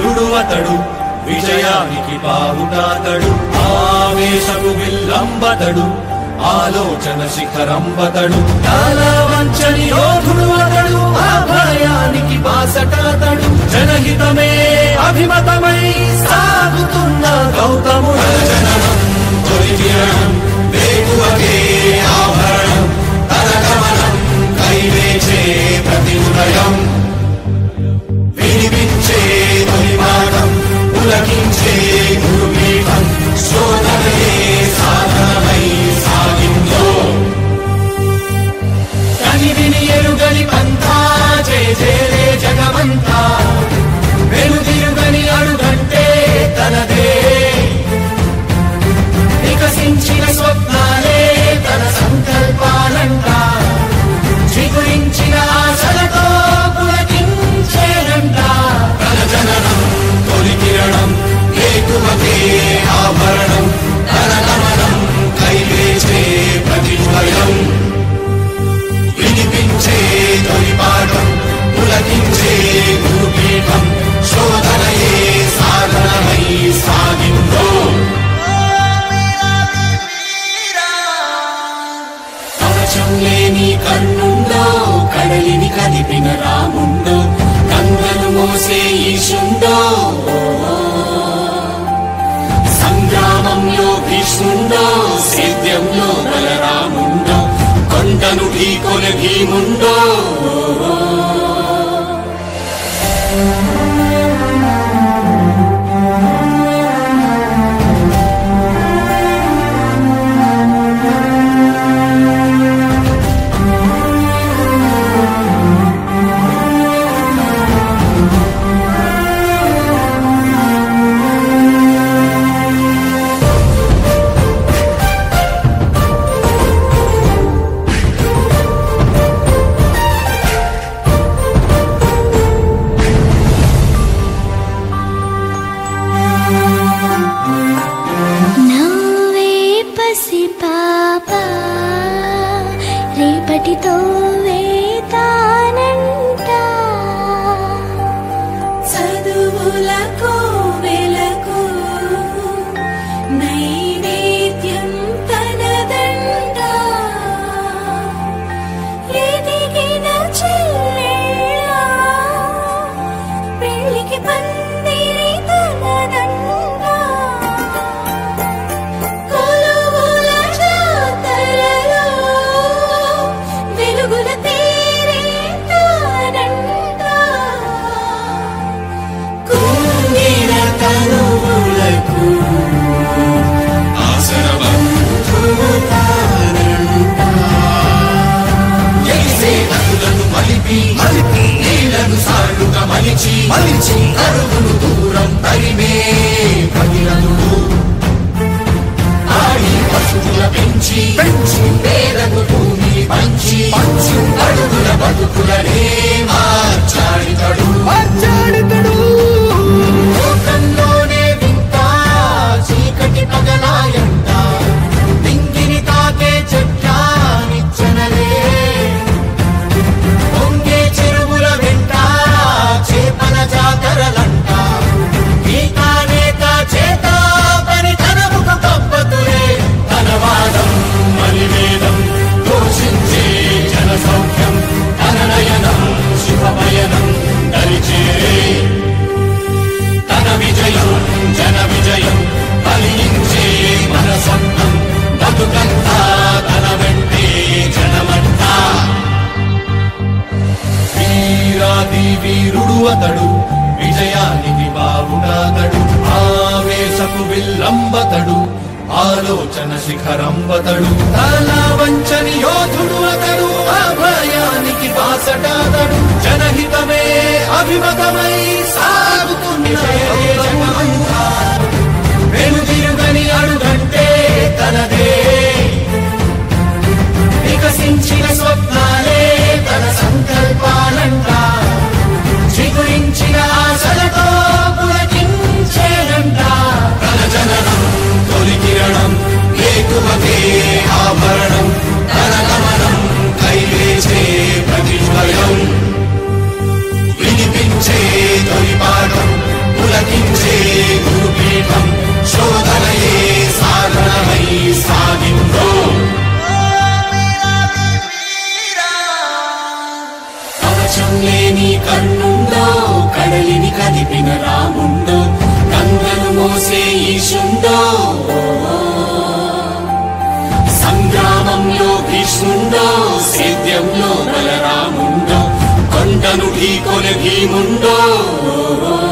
వీరుడు అతడు విజయానికి బావుటాతడు ఆవేశపు విల్లంబతడు ఆలోచన శిఖరంబతడు చాలా వంచని యోధుడు అతడు ఆ భయానికి బాసటాతడు జనహితమే అభిమతమై సాగుతున్న గౌతముడు జననం తొలికిరణం వేగువకే ఆభరణం తన గమనం కైవేచే ప్రతి ఉదయం వినిపించే తొలిమాటం పులకించే గురుపీఠం శోధనయే సాధనమై సాగిందో కని విని ఎరుగని పంతా జయ జయలే జగమంతా వెనుదిరుగని అడుగంటే తనదే వికసించిన స్వప్నాలే తన సంకల్పాలంట చిగురించిన ఆశలతో పులకించేనంట తన జననం తొలి కిరణం ఏకువకే ఆభరణం తన గమనం కైవేచే ప్రతిభయం వినిపించే తొలి పాఠం పులకించే గురుపీఠం శోధనయే సాధనమై సాగిందో కవచం లేని కన్నుండో కడలిని కదిపిన రాముండో గంగను మోసే ఈశుండో సంగ్రామంలో భీష్ముండో సేద్యంలో బలరాముండో కొండను ఢీకొన భీముండో నవ్వే పసి పాప రేపటితో వేతానంట చదువులకు వెలకు నైవేద్యం తనదంట ఎదిగిన చెల్లెళ్ళ పెళ్ళికి పందిరి తనదంట కొలువుల జాతరలో వెలుగుల తేరేటాడంట. కుంగిన తనువులకు ఆసరబంధువుతారంట. ఎగిసే నదులను మలిపి మలిపి నీళ్లను సాళ్లుగా మలిచి మలిచి అడుగులు దూరం తరిమే భగీరథుడు ఆడి పశువుల పెంచి పెంచి పేదకు భూమి పంచి పంచి అడుగుల బతుకులనే మార్చాడితడు మార్చాడితడు లోకంలోనే వింత చీకటి పగలాయంట దింగిని తాకే చెట్ట నిచ్చనలే పొంగే చెరువుల వెంట చేపల జాతరలంట గీతానేత చేత పని తనముక పబ్బతులే ధనవాదం మలివేదం దోషించే జన సౌఖ్యం తననయనం శుభమయనం దరిచేరే తన విజయం జన విజయం ఫలించే మన స్వప్నం బతుకంతా తన వెంటే జనమంతా వీరాది వీరుడు అతడు విజయానికి బావుడాతడు ఆవేశపు విల్లంబతడు ఆలోచన శిఖరంబతడు తల వంచని యోధుడు అతడు ఆ భయానికి బాసటాతడు జనహితమే అభిమతమై సాగుతున్న జగమంతా. వెనుదిరుగని అడుగంటే తనదే వికసించిన స్వప్నాలే తన సంకల్పాలంట చిగురించిన ఆశలతో పులకించేనంట తన జననం తొలి కిరణం ఏకువకే ఆభరణం తన గమనం కైవేచే ప్రతిభయం వినిపించే తొలి పాఠం పుల నడిపిన రాముండో గంగను మోసే ఈశుండో సంగ్రామంలో భీష్ముండో సేద్యంలో బలరాముండో కొండను ఢీకొన భీముండో